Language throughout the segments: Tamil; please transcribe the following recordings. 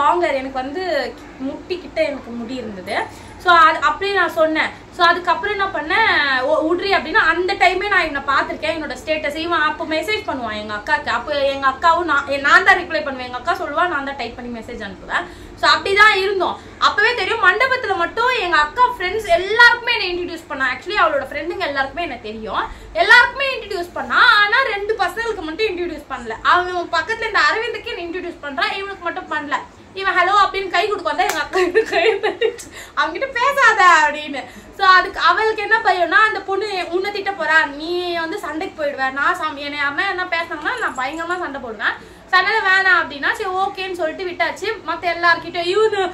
லாங்கர் எனக்கு வந்து முட்டி கிட்ட எனக்கு முடி இருந்தது ஸோ அது அப்படியே நான் சொன்னேன் ஸோ அதுக்கப்புறம் என்ன பண்ணேன் "ஓ, உட்ரி அப்படின்னா அந்த டைமே நான் இவனை பார்த்துருக்கேன் என்னோட ஸ்டேட்டஸ் இவன் அப்போ மெசேஜ் பண்ணுவான் எங்கள் அக்காவுக்கு அப்போ எங்கள் அக்காவும் நான் எ- நான் தான் ரிப்ளை பண்ணுவேன் எங்கள் அக்கா சொல்லுவா நான் தான் டைப் பண்ணி மெசேஜ் அனுப்புவேன் ஸோ அப்படிதான் இருந்தோம் அப்பவே தெரியும் மண்டபத்தில் மட்டும் எங்கள் அக்கா ஃப்ரெண்ட்ஸ் எல்லாருக்குமே என்னை இன்ட்ரடியூஸ் பண்ணா ஆக்சுவலி அவளோட ஃப்ரெண்டுங்க எல்லாருக்குமே எனக்கு தெரியும் எல்லாருக்குமே இன்ட்ரடியூஸ் பண்ணா ஆனால் ரெண்டு பசங்களுக்கு மட்டும் இன்ட்ரடியூஸ் பண்ணல அவன் பக்கத்தில் இந்த அரவிந்துக்கு என்ன இன்ட்ரடியூஸ் பண்ணுறான் இவனுக்கு மட்டும் பண்ணல இவன் ஹலோ அப்படின்னு கை கொடுக்க வந்தா எங்க அக்கா எனக்கு கை தட்டிச்சு அவன்கிட்ட பேசாத அப்படின்னு ஸோ அதுக்கு அவளுக்கு என்ன பயம்னா அந்த பொண்ணு உன்னை திட்ட போறா நீ வந்து சண்டைக்கு போயிடுவ நான் சாமி என்னை யாருன்னா என்ன பேசினாங்கன்னா நான் பயங்கரமா சண்டை போடுவேன் சண்டை வேணாம் அப்படின்னா சரி ஓகேன்னு சொல்லிட்டு விட்டாச்சு மற்ற எல்லார்கிட்ட இவனு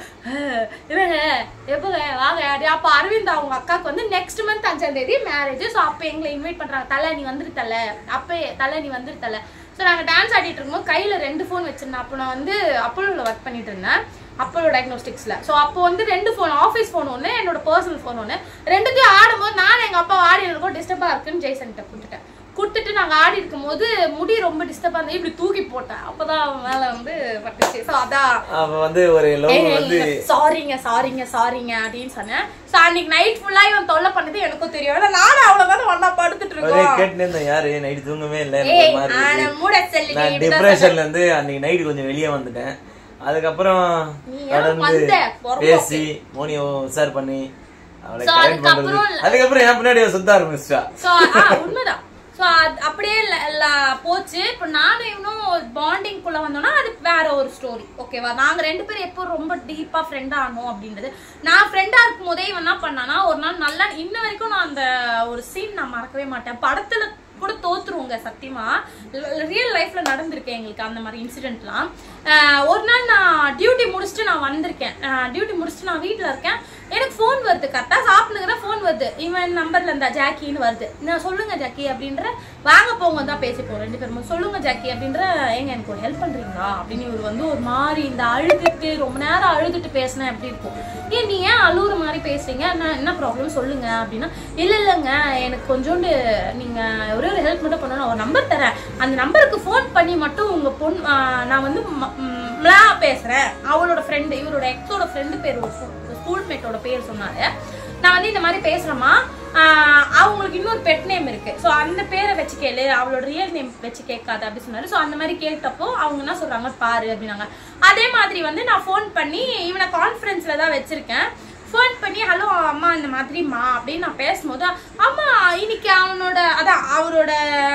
இவங்க எப்போ வாங்க அப்படி அப்போ அரவிந்த் அவங்க அக்காவுக்கு வந்து நெக்ஸ்ட் மந்த் அஞ்சாம் தேதி மேரேஜ் ஸோ அப்போ எங்களை இன்வைட் பண்றாங்க தலை நீ வந்துரு தலை அப்போ தலை நீ வந்துரு தலை ஸோ நாங்கள் டான்ஸ் ஆடிட்டு இருக்கும்போது கையில் ரெண்டு ஃபோன் வச்சிருந்தேன் அப்போ நான் வந்து அப்போலோவில் ஒர்க் பண்ணிட்டு இருந்தேன் அப்போலோ டயக்னோஸ்டிக்ஸில் ஸோ அப்போ வந்து ரெண்டு ஃபோன் ஆஃபீஸ் ஃபோன் ஒன்று என்னோட பர்சனல் ஃபோன் ஒன்று ரெண்டுத்தையும் ஆடும்போது நான் எங்கள் அப்பா ஆடி இருக்கோம் டிஸ்டர்பாக இருக்குன்னு ஜெய்சன்கிட்ட கொடுத்துட்டேன் கொடுத்துட்டு நாங்கள் ஆடி இருக்கும்போது முடி ரொம்ப டிஸ்டர்பாக இருந்தது இப்படி தூக்கி போட்டேன் அப்போதான் அவன் மேலே வந்து பட்டுச்சு ஸோ அதான் அப்ப வந்து ஒரு லவ் வந்து சாரிங்க சாரிங்க சாரிங்க அப்படின்னு சொன்னேன் ஸோ அன்னைக்கு நைட் ஃபுல்லா இவன் தொல்லை பண்ணது எனக்கும் தெரியும் ஏன்னா நானும் அவ்வளவுதானே ஒண்ணா படுத்துட்டு ஒரே இருக்கோம் கேட்டுன்னு இருந்தேன் யாரு நைட் தூங்கவே இல்லை எனக்கு ஏய் ஒரு மாதிரி ஆனா இருக்கு. மூட செல்லி நான் டிப்ரெஷன்ல இருந்து அன்னைக்கு நைட் கொஞ்சம் வெளியே வந்துட்டேன் அதுக்கப்புறம் நீ ஏன் தொடர்ந்து வந்த? பொறுமை பேசி மோனியை உசார் பண்ணி அவளை So, கரெக்ட் பண்றது அதுக்கப்புறம் அதுக்கப்புறம் என் பின்னாடி அவ சுத்த ஆரம்பிச்சிட்டா ஸோ உண்மைதான் ஸோ அப்படியே ல- ல- போச்சு இப்போ நானும் இவனும் பாண்டிங் குள்ள வந்தோம்னா அது வேற ஒரு ஸ்டோரி ஓகேவா நாங்க ரெண்டு பேரும் எப்போ ரொம்ப டீப்பா ஃப்ரெண்ட் ஆனோம் அப்படின்றது நான் ஃப்ரெண்டா இருக்கும் போதே இவன் என்ன பண்ணானா ஒரு நாள் நல்லா இன்ன வரைக்கும் நான் அந்த ஒரு சீன் நான் மறக்கவே மாட்டேன் படத்துல கூட தோத்துருவோங்க சத்தியமா ரியல் லைஃப்ல நடந்திருக்கு எங்களுக்கு அந்த மாதிரி இன்சிடென்ட்லாம் ஒரு நாள் நான் டியூட்டி முடிச்சுட்டு நான் வந்திருக்கேன் டியூட்டி முடிச்சுட்டு நான் வீட்டில் இருக்கேன் எனக்கு ஃபோன் வருது கரெக்டாக சாப்பிடுங்கிற ஃபோன் வருது இவன் நம்பர்ல இருந்தா ஜாக்கின்னு வருது நான் சொல்லுங்க ஜாக்கி அப்படின்ற வாங்க போங்க தான் பேசிப்போம் ரெண்டு பேரும் சொல்லுங்க ஜாக்கி அப்படின்ற ஏங்க எனக்கு ஒரு ஹெல்ப் பண்றீங்களா அப்படின்னு இவர் வந்து ஒரு மாதிரி இந்த அழுதுட்டு ரொம்ப நேரம் அழுதுட்டு பேசினா எப்படி இருக்கும் ஏன் நீ ஏன் அழுகுற மாதிரி பேசுறீங்க என்ன என்ன ப்ராப்ளம் சொல்லுங்க அப்படின்னா இல்ல இல்லைங்க எனக்கு கொஞ்சோண்டு நீங்க ஒரே ஒரு ஹெல்ப் மட்டும் பண்ணணும் ஒரு நம்பர் தரேன் அந்த நம்பருக்கு ஃபோன் பண்ணி மட்டும் உங்க பொண்ணு ஆஹ் நான் வந்து ம- ம், மிளா பேசுறேன் அவளோட ஃப்ரெண்டு இவரோட எக்ஸோட ஃப்ரெண்டு பேர் ஒரு ஸ்கூல்மேட்டோட பேர் சொன்னாரு நான் வந்து இந்த மாதிரி பேசுறேம்மா ஆஹ் அவங்களுக்கு இன்னொரு பெட் நேம் இருக்கு ஸோ அந்த பேரை வச்சு கேளு அவளோட ரியல் நேம் வச்சு கேட்காது அப்படி சொன்னாரு ஸோ அந்த மாதிரி கேட்டப்போ அவங்க என்ன சொல்றாங்க பாரு அப்படின்னாங்க அதே மாதிரி வந்து நான் ஃபோன் பண்ணி இவனை கான்ஃபரன்ஸ்ல தான் வச்சிருக்கேன் ஃபோன் பண்ணி ஹலோ அம்மா இந்த மாதிரிம்மா அப்படின்னு நான் பேசும்போது அம்மா இன்னைக்கு அவனோட அதான் அவரோட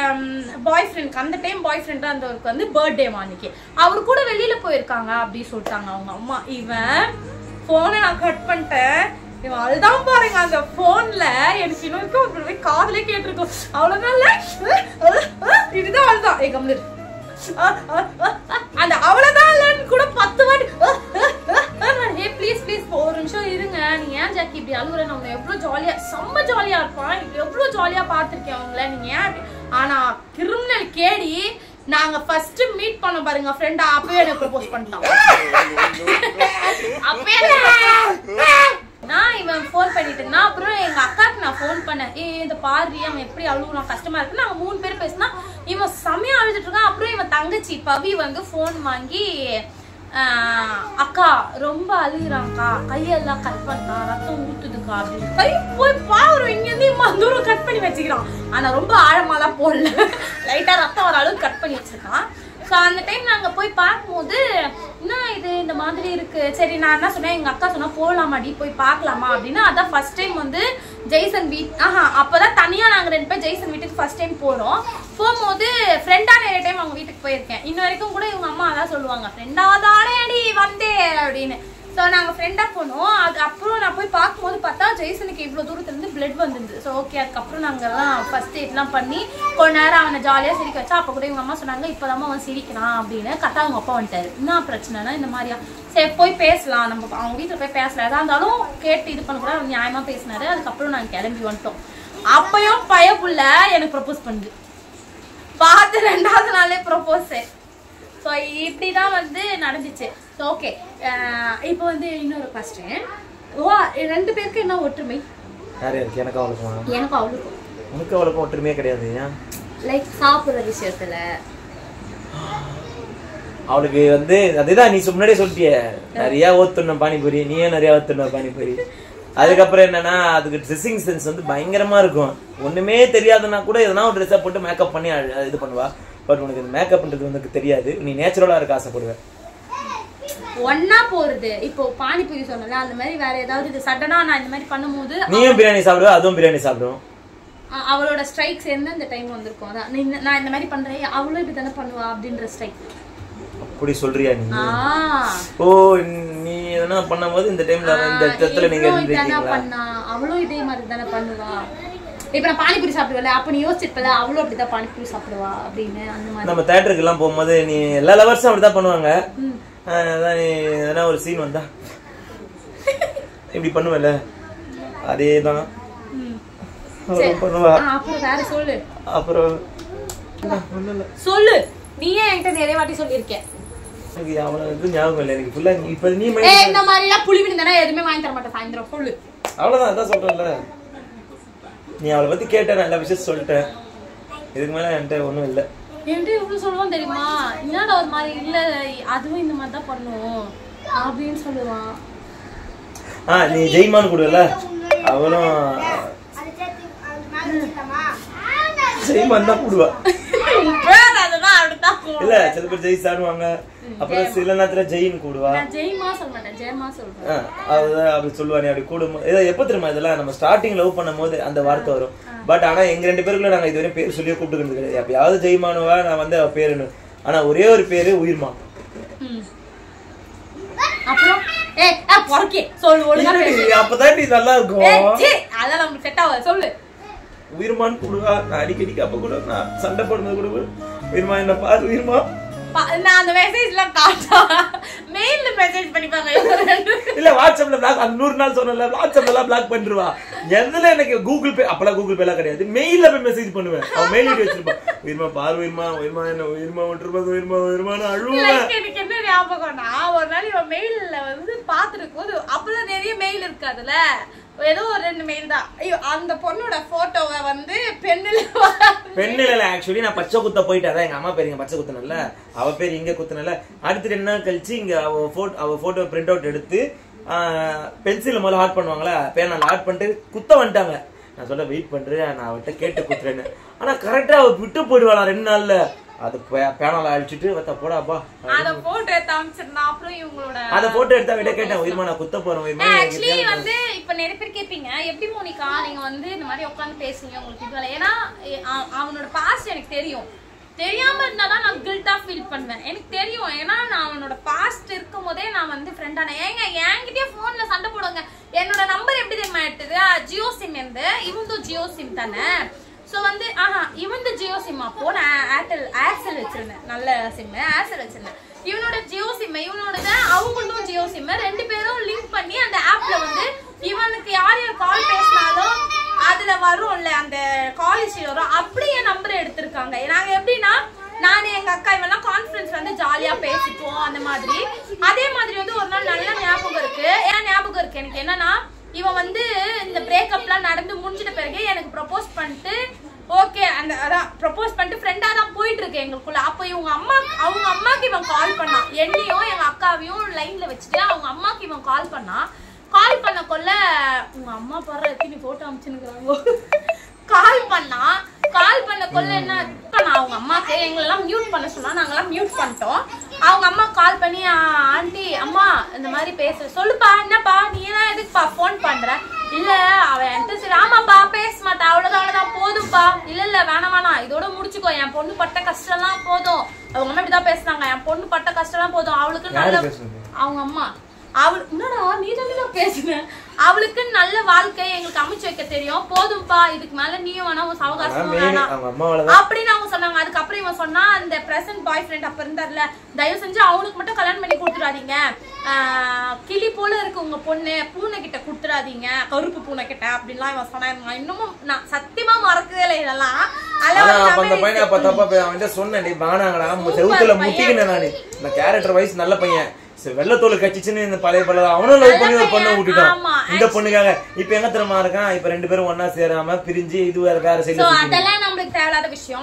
பாய் ஃப்ரெண்ட்க்கு அந்த டைம் பாய் ஃப்ரெண்ட் இருந்தவருக்கு வந்து பர்த்டேமா அன்னைக்கு அவர் கூட வெளியில போயிருக்காங்க அப்படின்னு சொல்லிட்டாங்க அவங்க அம்மா இவன் ஃபோனை நான் கட் பண்ணிட்டேன் இவன் அழுதான் பாருங்க அந்த போன்ல எனக்கு இன்னும் வரைக்கும் அப்படியே காதுலே கேட்டிருக்கும் அவ்வளவுதான் இல்ல இதுதான் அழுதான் ஏ கம்மிரு அந்த அவ்வளவுதான் இல்லன்னு கூட பத்து வாட்டி ஏ ப்ளீஸ் ப்ளீஸ் ஒரு நிமிஷம் இருங்க நீ ஏன் ஜாக்கி இப்படி அழுகுற நம்ம எவ்வளவு ஜாலியா செம்ம ஜாலியா இருப்பான் இப்படி எவ்வளவு ஜாலியா பார்த்திருக்கேன் அவங்கள நீங்க ஏன் அப்படி- ஆனா கிரிமினல் கேடி நாங்க ஃபர்ஸ்ட் மீட் பண்ண பாருங்க ஃப்ரெண்டா அப்பவே எனக்கு ப்ரப்போஸ் பண்ணிட்டான் அப்பவே நான் இவன் ஃபோன் பண்ணிட்டு இருந்தான் அப்புறம் எங்க அக்காக்கு நான் ஃபோன் பண்ணேன் ஏ இந்த பாரு அவன் எப்படி அழுகுறான் கஷ்டமா இருக்கு நாங்க மூணு பேர் பேசினா இவன் செமையா அழுதுட்டு இருக்கான் அப்புறம் இவன் தங்கச்சி பவி வந்து ஃபோன் வாங்கி ஆஹ், அக்கா ரொம்ப அழுகுறான்க்கா கையெல்லாம் கட் பண்ணான் ரத்தம் ஊத்துதுக்கா அப்படின்னு கை போய் பாரு இங்க இருந்து இம்மா தூரம் கட் பண்ணி வச்சுக்கிறான் ஆனா ரொம்ப ஆழமாலாம் போடல லைட்டா ரத்தம் வர அளவுக்கு கட் பண்ணி வச்சிருக்கான் ஸோ அந்த டைம் நாங்கள் போய் பார்க்கும்போது என்ன இது இந்த மாதிரி இருக்கு சரி நான் என்ன சொன்னேன் எங்கள் அக்கா சொன்னா போகலாமாடி போய் பார்க்கலாமா அப்படின்னு அதான் ஃபர்ஸ்ட் டைம் வந்து ஜெய்சன் வீட் ஆஹா அப்போதான் தனியாக நாங்கள் ரெண்டு பேர் ஜெய்சன் வீட்டுக்கு ஃபர்ஸ்ட் டைம் போகிறோம் போகும்போது ஃப்ரெண்டாக நிறைய டைம் அவங்க வீட்டுக்கு போயிருக்கேன் இன்ன வரைக்கும் கூட இவங்க அம்மா அதான் சொல்லுவாங்க ஃப்ரெண்டாக தானே அடி வந்தே அப்படின்னு ஸோ நாங்கள் ஃப்ரெண்டாக போனோம் அது அப்புறம் நான் போய் பார்க்கும்போது பார்த்தா ஜெய்சனுக்கு இவ்வளோ தூரத்துலேருந்து பிளட் வந்திருந்தது ஸோ ஓகே அதுக்கப்புறம் நாங்கள்லாம் ஃபர்ஸ்ட் எய்ட்லாம் பண்ணி கொஞ்ச நேரம் அவனை ஜாலியாக சிரிக்க வச்சா அப்போ கூட இவங்க அம்மா சொன்னாங்க இப்போதாம்மா அவன் சிரிக்கிறான் அப்படின்னு கரெக்டாக அவங்க அப்பா வந்துட்டாரு என்ன பிரச்சனைனா இந்த மாதிரியா சரி போய் பேசலாம் நம்ம அவங்க வீட்டில் போய் பேசலாம் எதா இருந்தாலும் கேட்டு இது பண்ண கூட நியாயமாக பேசினாரு அதுக்கப்புறம் நாங்கள் கிளம்பி வந்துட்டோம் அப்பயும் பயப்புள்ள எனக்கு ப்ரப்போஸ் பண்ணுது பார்த்து ரெண்டாவது நாளே ப்ரப்போஸ் ஸோ இப்படி தான் வந்து நடந்துச்சு ஸோ ஓகே இப்போ வந்து இன்னொரு கொஸ்டின் ஓ ரெண்டு பேருக்கு என்ன ஒற்றுமை யார் இருக்கு எனக்கு அவளுக்குமா எனக்கும் அவளுக்கும் உனக்கு அவளுக்கும் ஒற்றுமையே கிடையாது ஏன் லைக் சாப்பிட்ற விஷயத்துல அவளுக்கு வந்து அதுதான் நீ சொ- முன்னாடியே சொல்லிட்டியே நிறைய ஓத்துன பானிபூரி நீயே நிறைய ஓத்துன பானிபூரி அதுக்கப்புறம் என்னன்னா அதுக்கு ட்ரெஸ்ஸிங் சென்ஸ் வந்து பயங்கரமா இருக்கும் ஒண்ணுமே தெரியாதுன்னா கூட எதனா ஒரு ட்ரெஸ்ஸை போட்டு மேக்கப் பண்ணி அழ- இது பண்ணுவா பட் உனக்கு இந்த மேக்கப்ன்றது வந்து தெரியாது நீ நேச்சுரலா இருக்க ஆசைப்படுவேன் ஒன்னா போறது இப்போ பானிபூரி சொன்னல அந்த மாதிரி வேற ஏதாவது இது சடனா நான் இந்த மாதிரி பண்ணும்போது நீயும் பிரியாணி சாப்பிடுவ அதுவும் பிரியாணி சாப்பிடுவோம் அ- அவளோட ஸ்ட்ரைக்ஸ் என்ன இந்த டைம் வந்திருக்கும் அதான் நீ இந்த- நான் இந்த மாதிரி பண்றேன் அவளும் இப்படி தானே பண்ணுவா அப்படின்ற ஸ்ட்ரைக் அப்படி சொல்றியா நீ ஆ ஓ நீ எதனா பண்ணும்போது இந்த டைம்ல இந்த இடத்துல நீங்க இவளும் இதானே இருந்திருக்கீங்களா பண்ணா அவளும் இதே மாதிரி தானே பண்ணுவா இப்ப நான் பானிபூரி சாப்பிடுவல அப்ப நீ யோசிச்சிருப்பல அவளும் அப்படிதான் பானிபூரி சாப்பிடுவா அப்படின்னு அந்த மாதிரி நம்ம தேட்டருக்கு எல்லாம் போகும்போது நீ எல்லா லவர்ஸும் அப்படிதான் பண்ணுவாங்க ஆஹ் அதான் நீ எதனா ஒரு சீன் வந்தா இப்படி பண்ணுவல அதேதான் ம். அவளும் பண்ணுவா ஆ, அப்புறம் வேற சொல்லு அப்புறம் ஒண்ணும் இல்ல சொல்லு நீயே என்கிட்ட நிறைய வாட்டி சொல்லியிருக்க எனக்கு அவ்வளவு இது ஞாபகம் இல்லை எனக்கு ஃபுல்லா இப்ப நீ ஏ mind- இந்த மாதிரி எல்லாம் புளி விழுந்தானா எதுவுமே வாங்கி தர மாட்டேன் சாயந்தரம் சொல்லு அவ்வளவுதான் அதான் சொல்றேன்ல நீ அவளை பத்தி கேட்ட நான் எல்லா விஷயம் சொல்லிட்டேன் இதுக்கு மேல என்கிட்ட ஒண்ணும் இல்லை என்கிட்ட எவ்வளவு சொல்லுவான் தெரியுமா என்னடா ஒரு மாதிரி இல்ல அதுவும் இந்த மாதிரி தான் பண்ணும் அப்படின்னு சொல்லுவான் ஆ நீ ஜெய்மான் கூடல அவளும் ஜெய்மான் தான் கூடுவா பேர் அதுதான் அப்படித்தான் கூப்பிடுவேன். இல்ல சில பேர் ஜெய் சாடுவாங்க அப்புறம் சில நேரத்துல ஜெயின் கூடுவா நான் ஜெயமா சொல்ல மாட்டேன் ஜெயமா சொல்றேன் ஆ, அதுதான் அப்படி சொல்லுவானே அப்படி கூடும் இதை எப்ப தெரியுமா இதெல்லாம் நம்ம ஸ்டார்டிங் லவ் பண்ணும்போது அந்த வார்த்தை வரும் பட் ஆனா எங்க ரெண்டு பேருக்குள்ள நாங்க இதுவரையும் பேர் சொல்லியே கூப்பிட்டுக்கிறது கிடையாது எப்பயாவது ஜெய்மானுவா நான் வந்து அவ பேருன்னு ஆனா ஒரே ஒரு பேரு உயிர்மா ம். அப்புறம் ஏ பொறக்கே சொல்லு ஒழுங்கா பேசு. அப்பதான் நீ நல்லா இருக்கும் ஏய், சீ, அதெல்லாம் நமக்கு செட் ஆகாது சொல்லு உயிர்மான் கூடுவா நான் அடிக்கடிக்கு அப்ப கூட நான் சண்டை போடுறது கூட உயிர்மா என்ன பாரு உயிர்மா பா- நான் அந்த மெசேஜ்லாம் காட்டா மெயில்ல மெசேஜ் பண்ணிப்பாங்க இவங்க ரெண்டு பேரும். இல்ல வாட்ஸ்அப்ல பிளாக் அந்த நூறு நாள் சொன்னல வாட்ஸ்அப்ல எல்லாம் பிளாக் பண்ணிருவா எதுல எனக்கு கூகுள் பே அப்பெல்லாம் கூகுள் பே எல்லாம் கிடையாது மெயில்ல போய் மெசேஜ் பண்ணுவேன் அவன் மெயில் ஐடி வச்சிருப்பான் உயிர்மா பாரு உயிர்மா உயிர்மா என்ன உயிர்மா விட்டுருப்பா உயிர்மா உயிர்மான்னு அழுவேன் Like எனக்கு என்ன ஞாபகம்னா ஒரு நாள் இவன் மெயில்ல வந்து பாத்துருக்கும் போது அப்பெல்லாம் நிறைய மெயில் இருக்காதுல்ல ஏதோ ஒரு ரெண்டு மெயில் தான் ஐயோ அந்த பொண்ணோட போட்டோவை வந்து பெண்ணில் பெண்ணில ஆக்சுவலி நான் பச்சை குத்த போயிட்டு அதான் எங்க அம்மா பேர் இங்க பச்சை குத்துனல அவ பேர் இங்க குத்துனல அடுத்து ரெண்டு நாள் கழிச்சு இங்க அவ போட்டோ அவ போட்டோ பிரிண்ட் அவுட் எடுத்து பென்சில் முதல்ல ஹாட் பண்ணுவாங்களா பேனால் ஹாட் பண்ணிட்டு குத்த வந்துட்டாங்க நான் சொல்ல வெயிட் பண்றேன் நான் அவட்ட கேட்டு குத்துறேன்னு ஆனா கரெக்டா அவ விட்டு போயிடுவாளா ரெண்டு நாள்ல அது பேனால அழிச்சிட்டு வத்த போடாப்பா அத போட்டோ எடுத்து அமைச்சிருந்தா அப்புறம் இவங்களோட அத போட்டோ எடுத்தா விட கேட்டேன் உயிர்மா நான் குத்த போறேன் உயிர்மா நீ ஆக்சுவலி எங்கேயாவது வந்து இப்ப நிறைய பேர் கேப்பீங்க எப்படி மோனிகா நீங்க வந்து இந்த மாதிரி உட்காந்து பேசுறீங்க உங்களுக்கு இது வேலை ஏன்னா எ- அவ- அவனோட பாஸ்ட் எனக்கு தெரியும் தெரியாம இருந்தாதான் நான் கில்ட்டா ஃபீல் பண்ணுவேன் எனக்கு தெரியும் ஏன்னா நான் அவனோட பாஸ்ட் இருக்கும் போதே நான் வந்து ஃப்ரெண்டான ஏங்க என்கிட்டயே போன்ல சண்டை போடுங்க என்னோட நம்பர் எப்படி தெரியுமா எடுத்தது ஜியோ சிம் இருந்து இவந்தோ ஜியோ சிம் தானே ஸோ வந்து ஆஹா இவன் ஜியோ சிம் அப்போ நான் ஏர்டெல் ஏர்செல் வச்சிருந்தேன் நல்ல சிம் ஏர்செல் வச்சிருந்தேன் இவனோட ஜியோ சிம் இவனோட அவங்களும் ஜியோ சிம் ரெண்டு பேரும் லிங்க் பண்ணி அந்த ஆப்ல வந்து இவனுக்கு யார் யார் கால் பேசினாலும் அதுல வரும்ல அந்த கால் ஹிஸ்டரி வரும் அப்படியே நம்பர் எடுத்திருக்காங்க நாங்க எப்படின்னா நான் எங்க அக்கா இவெல்லாம் கான்ஃபரன்ஸ் வந்து ஜாலியா பேசிப்போம் அந்த மாதிரி அதே மாதிரி வந்து ஒரு நாள் நல்ல ஞாபகம் இருக்கு ஏன் ஞாபகம் இருக்கு எனக்கு என்னன்னா இவன் வந்து இந்த பிரேக்கப்லாம் நடந்து முடிஞ்சிட்ட பிறகு எனக்கு ப்ரப்போஸ் பண்ணிட்டு ஓகே அந்த அதான் ப்ரப்போஸ் பண்ணிட்டு ஃப்ரெண்டா தான் போயிட்டு இருக்கு எங்களுக்குள்ள அப்போ இவங்க அம்மா அவங்க அம்மாக்கு இவன் கால் பண்ணான் என்னையும் எங்க அக்காவையும் லைன்ல வச்சுட்டு அவங்க அம்மாக்கு இவன் கால் பண்ணான் கால் பண்ண கொள்ள உங்க அம்மா பாரு எத்தனை போட்டோ அமிச்சுனுக்குறாங்க கால் பண்ணா கால் பண்ண கொள்ள என்ன பண்ணா அவங்க அம்மாக்கு எங்களெல்லாம் மியூட் பண்ண சொன்னா நாங்கெல்லாம் மியூட் பண்ணிட்டோம் அவங்க அம்மா கால் பண்ணி ஆண்டி அம்மா இந்த மாதிரி பேசுற சொல்லுப்பா என்னப்பா நீ எல்லாம் எதுக்குப்பா ஃபோன் பண்ற இல்ல அவ என்கிட்ட சரி ஆமாப்பா பேச மாட்டா அவ்வளவுதான் அவ்வளவுதான் போதும்ப்பா இல்ல இல்ல வேணாம் வேணாம் இதோட முடிச்சுக்கோ என் பொண்ணு பட்ட கஷ்டம்லாம் போதும் அவங்க அம்மா இப்படிதான் பேசுனாங்க என் பொண்ணு பட்ட கஷ்டம்லாம் போதும் அவளுக்கு நல்ல யாரு பேசுறது? அவங்க அம்மா அவள் என்னடா நீ தானே பேசுன அவளுக்கு நல்ல வாழ்க்கை எங்களுக்கு அமைச்சு வைக்க தெரியும் போதும்பா இதுக்கு மேல நீயும் வேணாம் உன் ஆனா சவகாசமும் main வேணாம் அவங்க அம்மாவாலதான் அப்படின்னு அவங்க சொன்னாங்க அதுக்கப்புறம் இவன் சொன்னா அந்த பிரசன்ட் பாய் ஃப்ரெண்ட் அப்ப இருந்தார்ல தயவு செஞ்சு அவனுக்கு மட்டும் கல்யாணம் பண்ணி கொடுத்துடாதீங்க ஆஹ் கிளி போல இருக்கு உங்க பொண்ணு பூனை கிட்ட கொடுத்துடாதீங்க கருப்பு பூனை கிட்ட அப்படின்லாம் இவன் சொன்னான் நான் இன்னமும் நான் சத்தியமா மறக்கவே இல்லை இதெல்லாம் ஆனா அதெல்லாம் அப்ப அந்த memories. பையனை அப்ப தப்பா போய் அவன்கிட்ட சொன்னேன் டேய் வேணாங்கடா செவுத்துல முட்டிக்கினேன் நானு இந்த கேரக்டர் வைஸ் நல்ல பையன் சரி, வெள்ளத்தோல் கச்சிச்சுன்னு இந்த பழைய பழைய அவனும் லவ் பண்ணி ஒரு பொண்ணை பையன், விட்டுட்டான் ஆமா. இந்த பொண்ணுக்காக இப்ப எங்க தெரியுமா இருக்கான் இப்ப ரெண்டு பேரும் ஒண்ணா சேராம பிரிஞ்சு இது வேற வேற சோ சைடுல அதெல்லாம் நம்மளுக்கு தேவையில்லாத விஷயம்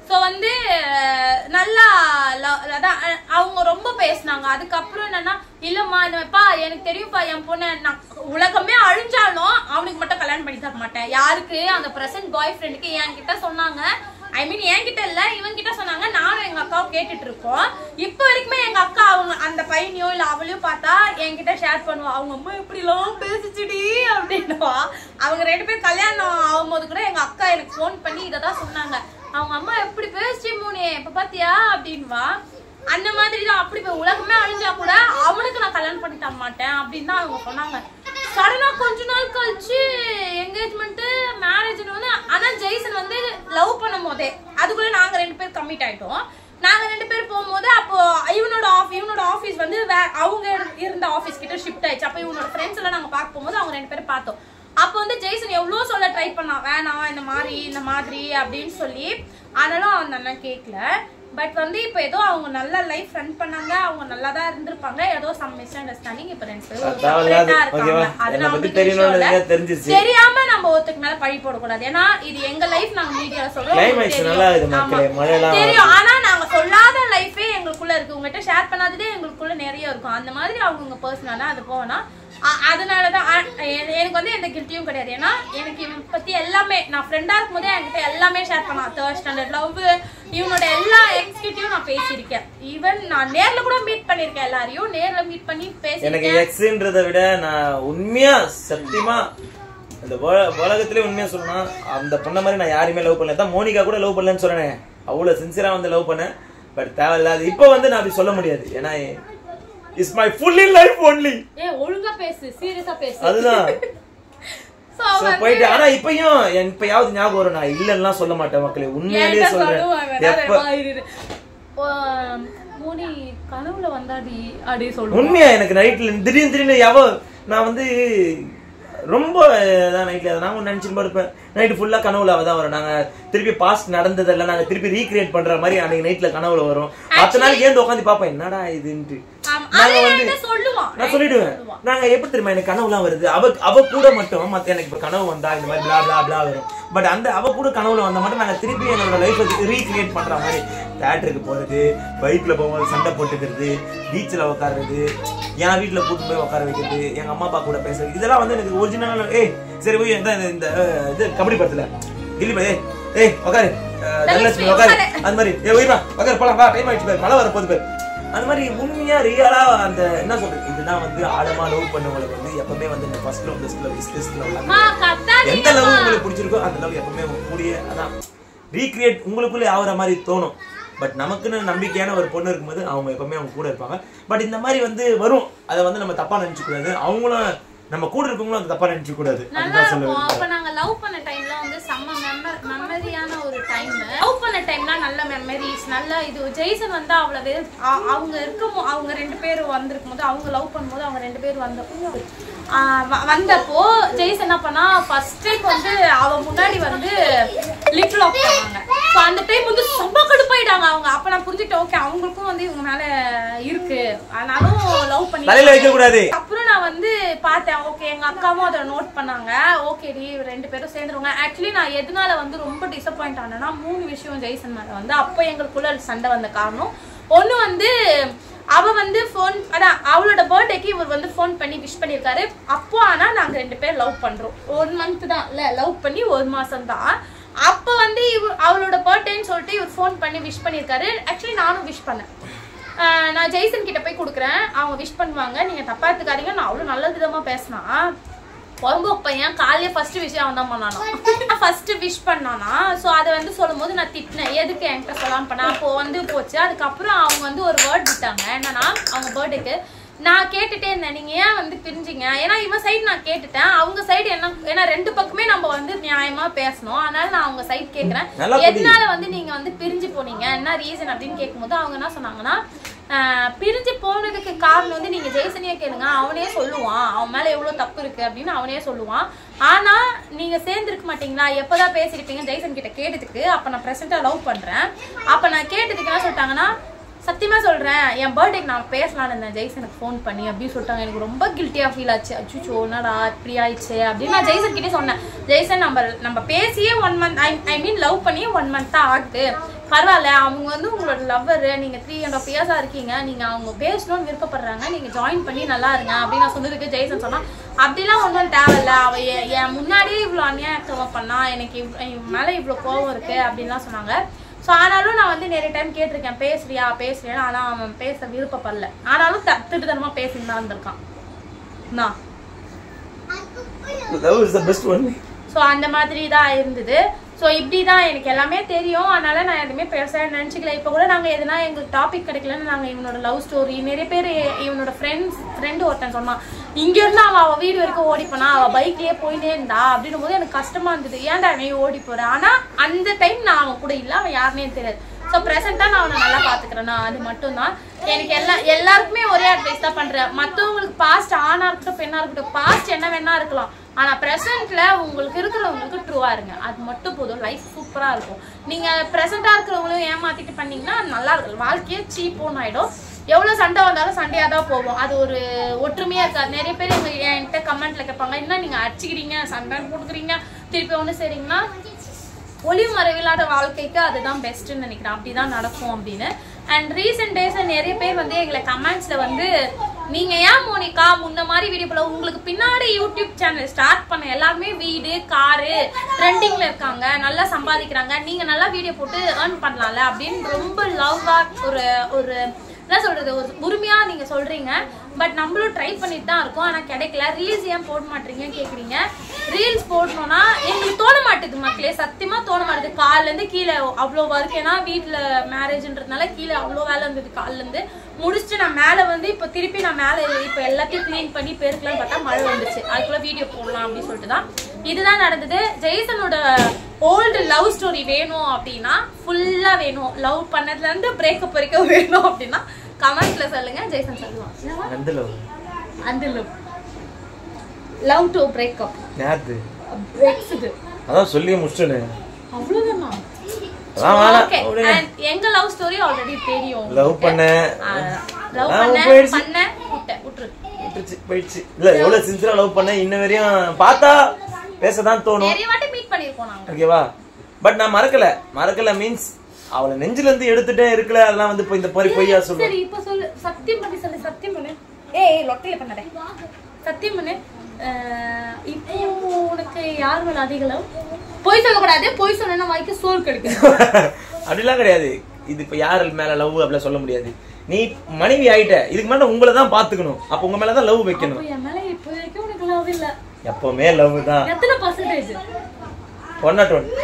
ஸோ வந்து அஹ், நல்லா ல- அதான் அஹ், அவங்க ரொம்ப பேசினாங்க அதுக்கப்புறம் என்னன்னா இல்லம்மா இந்தப்பா எனக்கு தெரியும்ப்பா என் பொண்ணு நான் உலகமே அழிஞ்சாலும் அவனுக்கு மட்டும் கல்யாணம் பண்ணி தர மாட்டேன் யாருக்கு அந்த பிரசன்ட் பாய் ஃப்ரெண்டுக்கு என்கிட்ட சொன்னாங்க ஐ மீன் என்கிட்ட இல்ல இவன் கிட்ட சொன்னாங்க நானும் எங்க அக்காவும் கேட்டுட்டு இருக்கோம் இப்போ வரைக்குமே எங்க அக்கா அவங்க அந்த பையனையோ இல்ல அவளையும் பார்த்தா என்கிட்ட ஷேர் பண்ணுவா அவங்க அம்மா இப்படி எல்லாம் பேசிச்சுடி அப்படின்னுவா அவங்க ரெண்டு பேரும் கல்யாணம் ஆகும்போது கூட எங்க அக்கா எனக்கு ஃபோன் பண்ணி இதை தான் சொன்னாங்க அவங்க அம்மா எப்படி பேசிச்சு மூணே இப்ப பாத்தியா அப்படின்வா அந்த மாதிரி தான் அப்படி போய் உலகமே அழிஞ்சா கூட அவனுக்கு நான் கல்யாணம் பண்ணி தர மாட்டேன் அப்படின்னு தான் அவங்க சொன்னாங்க சடனா கொஞ்ச நாள் கழிச்சு என்கேஜ்மெண்ட் மேரேஜ்னு வந்து ஆனா ஜெய்சன் வந்து லவ் பண்ணும் போதே அதுக்குள்ள நாங்க ரெண்டு பேர் கமிட் ஆயிட்டோம் நாங்க ரெண்டு பேர் போகும்போது அப்போ இவனோட ஆஃப் இவனோட ஆஃபீஸ் வந்து வே- அவங்க இருந்த ஆஃபீஸ் கிட்ட ஷிஃப்ட் ஆயிடுச்சு அப்போ இவனோட ஃப்ரெண்ட்ஸ் எல்லாம் நாங்க பார்க்க போகும்போது அவங்க ரெண்டு பேரும் பார்த்தோம் அப்போ வந்து ஜெய்சன் எவ்வளோ சொல்ல ட்ரை பண்ணான் வேணாம் இந்த மாதிரி இந்த மாதிரி அப்படின்னு சொல்லி ஆனாலும் அந்த அண்ணன் கேட்கல பட் வந்து இப்போ ஏதோ அவங்க நல்ல லைஃப் ரன் பண்ணாங்க அவங்க நல்லா தான் இருந்திருப்பாங்க ஏதோ சம் மிஸ் அண்டர்ஸ்டாண்டிங் இப்போ ரெண்டு பேரும் ஒரு தேவையில்லாத, separate ஆ ஓகேவா? இருக்காங்க. அது என்னை பத்தி நம்மளுக்கு தெரியணும்னு விஷயம் இல்ல. எனக்கு தெரிஞ்சிருச்சு. தெரியாம நம்ம ஒருத்தருக்கு மேல பழி போடக்கூடாது ஏன்னா இது எங்க லைஃப் நாங்க மீடியால சொல்றோம் Climax உங்களுக்கு தெரியும். நல்லா இருக்குது மக்களே. ஆமா. மழைலாம் தெரியும் ஆனா நாங்க சொல்லாத லைஃபே எங்களுக்குள்ள இருக்கு உங்ககிட்ட ஷேர் பண்ணாததே எங்களுக்குள்ள நிறைய இருக்கும் அந்த மாதிரி அவங்கவுங்க பர்சனலா அது போனா அ- அதனாலதான் அ- எ- எனக்கு வந்து எந்த கில்ட்டியும் கிடையாது ஏன்னா எனக்கு இவன் பத்தி எல்லாமே நான் ஃப்ரெண்டா இருக்கும்போதே என்கிட்ட எல்லாமே ஷேர் பண்ணான் தேர்ட் ஸ்டாண்டர்ட் லவ் இவனோட எல்லா எக்ஸ் கிட்டயும் நான் பேசியிருக்கேன் ஈவன் நான் நேர்ல கூட மீட் பண்ணிருக்கேன் எல்லாரையும் நேர்ல மீட் பண்ணி எனக்கு பேசியிருக்கேன் எக்ஸ்ன்றதை விட நான் உண்மையா சத்தியமா இந்த உல- உலகத்திலே உண்மையா சொல்லணும்னா அந்த பொண்ணை மாதிரி நான் யாரையுமே லவ் பண்ணல தான் மோனிகா கூட லவ் பண்ணலன்னு சொன்னேன் அவ்வளவு சின்சியரா வந்து லவ் பண்ணேன் பட் தேவையில்லாது இப்போ வந்து நான் அப்படி சொல்ல முடியாது ஏன்னா is my full in life only ஏ ஒழுங்கா பேசு சீரியஸா பேசு அதுதான் So, So, வந்து- போயிட்டு ஆனா இப்பயும் என் இப்பயாவது ஞாபகம் வரும் நான் இல்லன்னா சொல்ல மாட்டேன் மக்களே உண்மையிலேயே என்கிட்ட சொல்றேன் சொல்லுவான் வேணா, எப்ப வேணா, இரு, இரு. ஓ, மோனி கனவுல வந்தாடி அப்படி சொல்லுவோம் உண்மையா எனக்கு நைட்ல திடீர்னு திடீர்னு எவ நான் வந்து ரொம்ப தான் நைட்ல நான் ஒன்று நினைச்சுட்டு இருப்பேன் நைட்டு ஃபுல்லா கனவுல அவ தான் வரும் நாங்க திருப்பி பாஸ்ட் நடந்ததெல்லாம் நாங்க திருப்பி ரீக்ரியேட் பண்ற மாதிரி அன்னைக்கு நைட்ல கனவுல வரும் அத்தனை நாளைக்கு ஏந்து உட்காந்து பாப்பேன் என்னடா இதுன்ட்டு ஆமா, நாங்க அவன் வந்து என்கிட்ட சொல்லுவான் நான் சொல்லிடுவேன் நாங்க எப்படி தெரியுமா எனக்கு கனவுலாம் வருது அவ அவ கூட மட்டும் மத்த எனக்கு இப்ப கனவு வந்தா இந்த மாதிரி blah blah blah வரும் பட் அந்த அவ கூட கனவுல வந்தா மட்டும் நாங்க திருப்பி என்னோட லைஃப் ரீக்ரியேட் பண்ற மாதிரி தேட்டருக்கு போறது பைக்ல போகும்போது சண்டை போட்டுக்கிறது பீச்ல உட்காருறது என் வீட்டுல கூட்டு போய் உட்கார வைக்கிறது எங்க அம்மா அப்பா கூட பேசுறது இதெல்லாம் வந்து எனக்கு ஒரிஜினல் ஏய் சரி போய் இந்த இந்த- இந்த அஹ், இது கபடி படத்துல கில்லி பாய் ஏய், ஏய் உட்காரு அஹ், தனலட்சுமி உட்காரு அந்த மாதிரி ஏய் ஒய்வா உட்காரு போலாம் வா டைம் ஆயிடுச்சு பாரு மழை வர போகுது பாரு அந்த மாதிரி உண்மையா ரியலா அந்த என்ன சொல்றது இதுதான் வந்து ஆழமா லவ் பண்ணவங்களுக்கு வந்து எப்பவுமே வந்து இந்த first love best love best love அம்மா, கத்தாதீங்க, எந்த லவ் அம்மா. உங்களுக்கு பிடிச்சிருக்கோ அந்த லவ் எப்பவுமே உங்க கூடயே அதான் ரீக்ரியேட் உங்களுக்குள்ளே ஆகுற மாதிரி தோணும் பட் நமக்குன்னு நம்பிக்கையான ஒரு பொண்ணு இருக்கும்போது அவங்க எப்பவுமே அவங்க கூட இருப்பாங்க பட் இந்த மாதிரி வந்து வரும் அதை வந்து நம்ம தப்பா நினைச்சுக்க கூடாது அவங்களும் நம்ம கூட இருக்கவங்களும் அதை தப்பா நினைச்சுக்க கூடாது நல்லா அதுதான் சொல்ல இருக்கும் விரும்புறேன். அப்ப நாங்க லவ் பண்ண டைம்ல வந்து செம்ம மெமரியான ஒரு டைம் லவ் பண்ண டைம்ல நல்ல மெமரிஸ் நல்ல இது ஜெய்சன் வந்து அவ்வளவு அ- அவங்க இருக்கும் அவங்க ரெண்டு பேரும் வந்திருக்கும் போது அவங்க லவ் பண்ணும்போது அவங்க ரெண்டு பேரும் வந்தப்போ ஆ, வ- வந்தப்போ ஜெய்சன் என்ன பண்ணா ஃபர்ஸ்ட் டைம் வந்து அவ முன்னாடி வந்து லிப் லாக் பண்ணாங்க ஸோ அந்த டைம் வந்து செம்ம கடுப்பாயிட்டாங்க அவங்க அப்ப நான் புரிஞ்சுக்கிட்டேன் ஓகே அவங்களுக்கும் வந்து இவங்க மேல இருக்கு ஆனாலும் லவ் பண்ணி தலையில வைக்க கூடாது அப்புறம் நான் வந்து பார்த்தேன் ஓகே எங்க அக்காவும் அதை நோட் பண்ணாங்க ஓகே டி ரெண்டு பேரும் சேர்ந்துருவாங்க ஆக்சுவலி நான் எதனால வந்து ரொம்ப டிசப்பாயிண்ட் ஆனேன்னா மூணு விஷயம் ஜெய்சன் மேல வந்து அப்போ எங்களுக்குள்ள சண்டை வந்த காரணம் ஒண்ணு வந்து அவ வந்து ஃபோன் அதான் அவளோட பர்த்டேக்கு இவர் வந்து ஃபோன் பண்ணி விஷ் பண்ணியிருக்காரு அப்போ ஆனா நாங்க ரெண்டு பேர் லவ் பண்றோம் ஒன் மந்த் தான் இல்ல லவ் பண்ணி ஒரு மாசம் தான் அப்போ வந்து இவர் அவளோட பர்த்டேன்னு சொல்லிட்டு இவர் ஃபோன் பண்ணி விஷ் பண்ணியிருக்காரு ஆக்சுவலி நானும் விஷ் பண்ணேன் ஆஹ் நான் ஜெய்சன் கிட்ட போய் கொடுக்குறேன் அவங்க விஷ் பண்ணுவாங்க நீங்க தப்பா எடுத்துக்காதீங்க நான் அவ்வளவு நல்ல விதமா பேசினா பொறம்போக்கு பையன் காலையே ஃபர்ஸ்ட் விஷயம் அவன் தான் பண்ணானா ஃபர்ஸ்ட் விஷ் பண்ணானா ஸோ அதை வந்து சொல்லும் போது நான் திட்டினேன் எதுக்கு என்கிட்ட சொல்லாம பண்ண அப்போ வந்து போச்சு அதுக்கப்புறம் அவங்க வந்து ஒரு வேர்ட் விட்டாங்க என்னன்னா அவங்க பர்த்டேக்கு நான் கேட்டுட்டே இருந்தேன் நீங்க ஏன் வந்து பிரிஞ்சிங்க ஏன்னா இவன் சைடு நான் கேட்டுட்டேன் அவங்க சைடு என்ன ஏன்னா ரெண்டு பக்கமே நம்ம வந்து நியாயமா பேசணும் அதனால நான் அவங்க சைடு கேக்குறேன் நல்லா புரியுது. எதனால வந்து நீங்க வந்து பிரிஞ்சு போனீங்க என்ன ரீசன் அப்படின்னு கேட்கும்போது அவங்க என்ன சொன்னாங்கன்னா ஆஹ் பிரிஞ்சு போனதுக்கு காரணம் வந்து நீங்க ஜெய்சனியே கேளுங்க அவனே சொல்லுவான் அவன் மேல எவ்வளவு தப்பு இருக்கு அப்படின்னு அவனே சொல்லுவான் ஆனா நீங்க சேர்ந்துருக்க மாட்டீங்களா எப்பதான் பேசிருப்பீங்க ஜெய்சன் கிட்ட கேட்டதுக்கு அப்ப நான் பிரசண்டா லவ் பண்றேன் அப்ப நான் கேட்டதுக்கு என்ன சொல்லிட்டாங்கன்னா சத்தியமா சொல்றேன் என் பர்த்டேக்கு நான் பேசலாம்னு இருந்தேன் ஜெய்சனுக்கு ஃபோன் பண்ணி அப்படின்னு சொல்லிட்டாங்க எனக்கு ரொம்ப கில்ட்டியா ஃபீல் ஆச்சு அச்சுச்சோ என்னடா இப்படி ஆயிடுச்சு அப்படின்னு நான் ஜெய்சன் கிட்டே சொன்னேன் ஜெய்சன் நம்ம நம்ம பேசியே one month I I mean love பண்ணியே ஒன் மந்த் தான் ஆகுது பரவாயில்ல அவங்க வந்து உங்களோட லவ்வர் நீங்க த்ரீ அண்ட் ஆஃப் இயர்ஸா இருக்கீங்க நீங்க அவங்க பேசணும்னு விருப்பப்படுறாங்க நீங்க ஜாயின் பண்ணி நல்லா இருங்க அப்படின்னு நான் சொன்னதுக்கு ஜெய்சன் சொன்னா அப்படிலாம் ஒன்றும் தேவையில்ல அவ எ- என் முன்னாடியே இவ்வளோ அநியாயத்தவ பண்ணா எனக்கு இவ் இவன் மேல இவ்வளோ கோவம் இருக்கு அப்படின்லாம் சொன்னாங்க ஸோ ஆனாலும் நான் வந்து நிறைய டைம் கேட்டிருக்கேன் பேசுறியா பேசுறியா ஆனால் அவன் பேச விருப்பப்படல ஆனாலும் த- திட்டுத்தனமா பேசிட்டு தான் இருந்திருக்கான் நான் love is the best one so அந்த மாதிரி தான் இருந்தது ஸோ இப்படி தான் எனக்கு எல்லாமே தெரியும் அதனால நான் எதுவுமே பெருசாக நினச்சிக்கல இப்போ கூட நாங்கள் எதுனா எங்களுக்கு டாபிக் கிடைக்கலன்னு நாங்கள் இவனோட லவ் ஸ்டோரி நிறைய பேர் இவனோட ஃப்ரெண்ட்ஸ் ஃப்ரெண்டு ஒருத்தன் சொன்னான் இங்கேருந்து அவள் அவள் வீடு வரைக்கும் ஓடி போனா அவள் பைக்லேயே போயிட்டே இருந்தா அப்படின்னும் போது எனக்கு கஷ்டமா இருந்தது ஏன்டா நீ ஓடி போற ஆனால் அந்த டைம் நான் அவன் கூட இல்லை அவன் யாருனே தெரியாது ஸோ ப்ரெசென்ட்டாக நான் அவனை நல்லா பார்த்துக்கிறேன்னா அது மட்டும்தான் எனக்கு எல்லா எல்லாருக்குமே ஒரே அட்வைஸ் தான் பண்ணுறேன் மற்றவங்களுக்கு பாஸ்ட் ஆணாக இருக்கட்டும் பெண்ணாக இருக்கட்டும் பாஸ்ட் என்ன வேணா இருக்கலாம் ஆனால் ப்ரெசென்ட்டில் உங்களுக்கு இருக்கிறவங்களுக்கு ட்ரூவாக இருங்க அது மட்டும் போதும் லைஃப் சூப்பராக இருக்கும் நீங்கள் ப்ரெசென்ட்டாக இருக்கிறவங்களையும் ஏமாற்றிட்டு பண்ணீங்கன்னா அது நல்லா இருக்கும் வாழ்க்கையே சீப்போன்னு ஆகிடும் எவ்வளோ சண்டை வந்தாலும் சண்டையாக தான் போகும் அது ஒரு ஒற்றுமையாக இருக்காது நிறைய பேர் எங்க என்கிட்ட கமெண்ட்டில் கேட்பாங்க என்ன நீங்கள் அடிச்சுக்கிறீங்க சண்டை போட்டுக்கிறீங்க திருப்பி ஒன்று சரிங்கன்னா ஒளிவு மறைவில்லாத வாழ்க்கைக்கு அதுதான் பெஸ்ட்னு நினைக்கிறேன் அப்படிதான் நடக்கும் அப்படின்னு அண்ட் ரீசெண்ட் டேஸ்ல நிறைய பேர் வந்து எங்களை கமெண்ட்ஸ்ல வந்து நீங்க ஏன் மோனிகா முன்ன மாதிரி வீடியோ போல உங்களுக்கு பின்னாடி யூடியூப் சேனல் ஸ்டார்ட் பண்ண எல்லாருமே வீடு காரு ட்ரெண்டிங்ல இருக்காங்க நல்லா சம்பாதிக்கிறாங்க நீங்க நல்லா வீடியோ போட்டு ஏர்ன் பண்ணலாம்ல அப்படின்னு ரொம்ப லவ்வா ஒரு ஒரு என்ன சொல்றது ஒரு உரிமையா நீங்க சொல்றீங்க பட் நம்மளும் ட்ரை பண்ணிட்டு தான் இருக்கோம் ஆனா கிடைக்கல ரீல்ஸ் ஏன் போட மாட்டீங்கன்னு கேக்குறீங்க ரீல்ஸ் போடணும்னா எங்களுக்கு தோண மாட்டேது மக்களே சத்தியமா தோண மாட்டேது கால்ல இருந்து கீழே அவ்வளோ ஒர்க் ஏன்னா வீட்டுல மேரேஜ்ன்றதுனால கீழே அவ்வளோ வேலை இருந்தது கால்ல இருந்து முடிச்சுட்டு நான் மேல வந்து இப்போ திருப்பி நான் மேல இப்போ எல்லாத்தையும் க்ளீன் பண்ணி பெருக்கலாம்னு பார்த்தா மழை வந்துச்சு அதுக்குள்ள வீடியோ போடலாம் அப்படின்னு சொல்லிட்டு தான் இதுதான் நடந்தது ஜெய்சனோட ஓல்டு லவ் ஸ்டோரி வேணும் அப்படின்னா ஃபுல்லா வேணும் லவ் பண்ணதுல இருந்து பிரேக்கப் வரைக்கும் வேணும் அப்படின்னா கமெண்ட்ல சொல்லுங்க ஜெய்சன் சொல்லுவான் அந்த லவ் அந்த லவ் லவ் டு பிரேக்கப் யாரு பிரேக்ஸ் இது அதான் சொல்லி முடிச்சிட்டேனே அவ்வளவுதானா அதான் வேணாம். ஓகே அப்படியே. எங்க லவ் ஸ்டோரி ஆல்ரெடி தெரியும் லவ் பண்ண லவ் ஆ, பண்ண போயிடுச்சு. பண்ண விட்டேன் விட்டுரு விட்டுருச்சு, போயிடுச்சு இல்ல எவ்வளவு சின்சியரா லவ் பண்ண இன்ன வரையும் பார்த்தா பேசதான் தோணும் நிறைய வாட்டி மீட் பண்ணிருக்கோம் நாங்க ஓகேவா பட் நான் மறக்கல மறக்கல மீன்ஸ் அவளை நெஞ்சில இருந்து எடுத்துட்டே இருக்கல அதெல்லாம் வந்து இப்போ இந்த மாதிரி பொய்யா சொல்லுவேன் சரி இப்ப சொல்லு சத்தியம் பண்ணி சொல்லு சத்தியம் பண்ணு ஏய் லொட்டையில பண்ணாதே சத்தியம் பண்ணு அஹ், இப்போ உனக்கு யார் மேல அதிக லவ் பொய் சொல்லக்கூடாது பொய் சொன்னா வாய்க்கு சோறு கிடைக்கும் அப்படிலாம் கிடையாது இது இப்ப யாரு மேல லவ் அப்படிலாம் சொல்ல முடியாது நீ மனைவி ஆயிட்ட இதுக்கு மேல உங்களை தான் பாத்துக்கணும் அப்ப உங்க மேலதான் லவ் வைக்கணும் அப்போ என் மேல இப்போ வரைக்கும் உனக்கு லவ் இல்ல எப்பவுமே லவ் தான் எத்தனை பர்சன்டேஜ் ஒன் நாட் ஒன்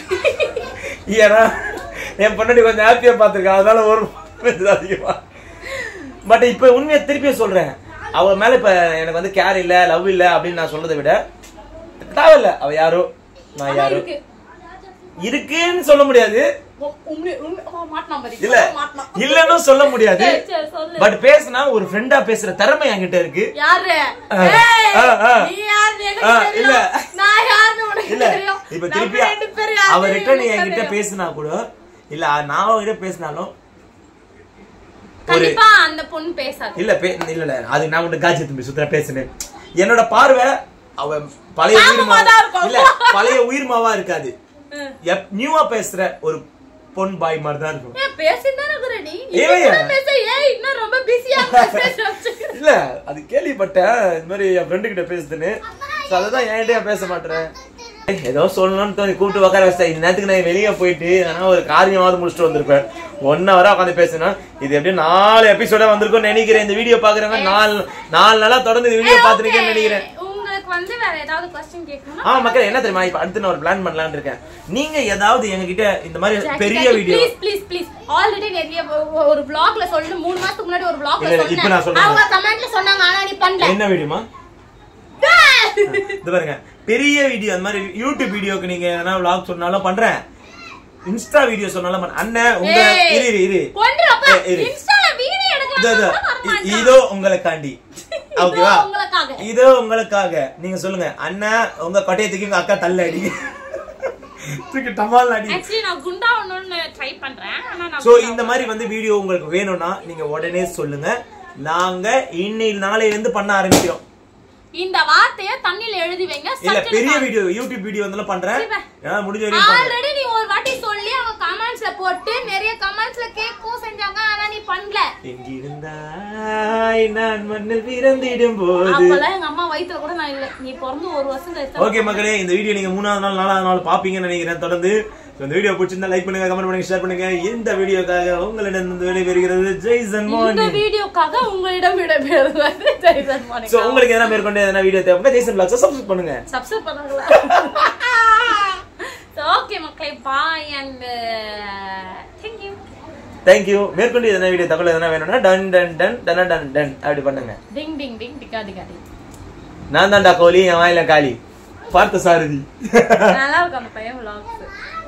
ஏன்னா என் பொண்ணாடி கொஞ்சம் ஹாப்பியா பாத்துருக்கேன் அதனால ஒரு percentage அதிகமா பட் இப்ப உண்மையை திருப்பியும் சொல்றேன் அவ மேல இப்ப எனக்கு வந்து கேர் இல்ல லவ் இல்ல அப்படின்னு நான் சொல்றதை விட தேவையில்ல அவ யாரோ நான் யாரோ இருக்கு இருக்குன்னு சொல்ல முடியாது உ- உண்மை உண்மை ஓ, மாட்டினான் பாரு. இல்ல மாட்டினான். இல்லன்னு சொல்ல முடியாது சரி, சரி, சொல்லு. பட் பேசினா ஒரு ஃப்ரெண்டா பேசுற திறமை என்கிட்ட இருக்கு யாரு ஆ, ஏய், ஆ, ஆ. நீ யாருன்னு எனக்கு ஆ, தெரியும். இல்ல. நான் யாருன்னு உனக்கு இல்ல தெரியும். இப்ப நம்ம திருப்பி ரெண்டு பேரும் யாருன்னு அவ ரிட்டர்ன் எனக்கு என்கிட்ட தெரியும். பேசினா கூட இல்ல நான் அவகிட்ட பேசினாலும் கண்டிப்பா அந்த பொண்ணு பேசாது இல்ல பே இல்ல இல்ல அது நான் மட்டும் காட்சி தம்பி சுத்தர பேசுனேன் என்னோட பார்வை அவ பழைய உயிர் பாவமா மாவா தான் இருக்கும். இல்ல பழைய உயிர் மாவா இருக்காது எப் நியூவா பேசுற ஒரு பொன் பாய் மாதிரி தான் இருக்கும் ஏன் பேசிதான் இருக்கிற நீ ஏய். இப்பதான் பேச ஏய் இன்னும் ரொம்ப பிஸியா இல்ல அது கேள்விப்பட்டேன் இந்த மாதிரி என் ஃப்ரெண்டு கிட்ட பேசுதுன்னு So அததான் என்கிட்ட பேச மாட்டேன் ஏதோ சொல்லணும்னு தோணி கூப்பிட்டு உட்கார வச்சிட்டேன் இந்த நேரத்துக்கு நான் வெளியே போயிட்டு ஆனா ஒரு காரியமாவது முடிச்சுட்டு வந்திருப்பேன் ஒன் ஹவரா உட்காந்து பேசினா இது எப்படியும் நாலு எபிசோட வந்திருக்கும்னு நினைக்கிறேன் இந்த வீடியோ பாக்குறவங்க நாலு நாலு நாளா தொடர்ந்து இந்த வீடியோ பாத்துருக்கேன்னு நினைக்கிறேன் உங்களுக்கு வந்து வேற ஏதாவது கொஸ்டின் கேட்கணும்னா ஆமா மக்கள் என்ன தெரியுமா இப்ப அடுத்து நான் ஒரு பிளான் பண்ணலாம்னு இருக்கேன் நீங்க ஏதாவது எங்ககிட்ட இந்த மாதிரி பெரிய video please please please already நிறைய ஒ- ஒரு vlogல சொல்லு மூணு மாசத்துக்கு முன்னாடி ஒரு vlogல இல்ல, இல்ல, இப்ப நான் சொன்னேன் சொல்றேன். அவங்க கமெண்ட்ல சொன்னாங்க ஆனா நீ பண்ணல என்ன வீடியோமா இது பாருங்க பெரிய வீடியோ அந்த மாதிரி யூடியூப் வீடியோக்கு நீங்க எதனா vlog சொன்னாலும் பண்றேன் இன்ஸ்டா வீடியோ சொன்னாலும் பண்றேன். அண்ணன் உங்க ஏய். இரு இரு இரு கொன்றுப்பா ஏய், இரு. இன்ஸ்டால வீடியோ இதோ, இதோ. எடுக்கலாம் இ- இதோ உங்களுக்காண்டி ஓகேவா உங்களுக்காக இதோ உங்களுக்காக நீங்க சொல்லுங்க அண்ணா உங்க கொட்டையை தூக்கி உங்க அக்கா தள்ள அடி தூக்கி டமால் அடி ஆக்சுவலி நான் குண்டா ஒண்ணுன்னு ட்ரை பண்றேன் ஆனா நான் சோ இந்த மாதிரி வந்து வீடியோ உங்களுக்கு வேணும்னா நீங்க உடனே சொல்லுங்க நாங்க இன்னைக்கு நாளையில இருந்து பண்ண ஆரம்பிக்கிறோம் இந்த வார்த்தைய தண்ணில எழுதி வைங்க இல்ல பெரிய வீடியோ யூடியூப் வீடியோ வந்து பண்றேன் சரி, ஏன்னா முடிஞ்ச வரையும் பண்றேன். ஆல்ரெடி நீ ஒரு வாட்டி சொல்லி அவங்க கமெண்ட்ஸ்ல போட்டு நிறைய கமெண்ட்ஸ்ல கேட்கவும் செஞ்சாங்க ஆனா நீ பண்ணல எங்கிருந்தாய் நான் மண்ணில் பிறந்திடும் போது அப்பெல்லாம் எங்க அம்மா வயித்துல கூட நான் இல்ல நீ பிறந்து ஒரு வருஷம் கழிச்சு ஓகே மக்களே இந்த வீடியோ நீங்க மூணாவது நாள் நாலாவது நாள் பாப்பீங்கன்னு நினைக்கிறேன் தொடர்ந்து So, இந்த வீடியோ பிடிச்சிருந்தா லைக் பண்ணுங்க கமெண்ட் பண்ணுங்க ஷேர் பண்ணுங்க இந்த வீடியோக்காக உங்களிடம் இருந்து விடைபெறுகிறது ஜெய்சன் இந்த மோனி வீடியோக்காக உங்களிடம் விடைபெறுவது ஜெய்சன் சோ மாணிக்கம் உங்களுக்கு எதனா மேற்கொண்டு எதனா வீடியோ தேவைப்பட்டா ஜெய்சன் பிளாக்ஸ் சப்ஸ்கிரைப் பண்ணுங்க சப்ஸ்கிரைப் பண்ணாங்களா ஓகே மக்களே bye and thank you thank you மேற்கொண்டு எதனா வீடியோ தகவல் எதனா வேணும்னா டன் டன் டன் டன் டன் டன் அப்படி பண்ணுங்க டிங் டிங் டிங் டிகா டிகா டிங் நான் தான்டா கோலி என் வாயில காளி பார்த்த சாரதி நல்லா இருக்கும் அந்த பையன் vlogs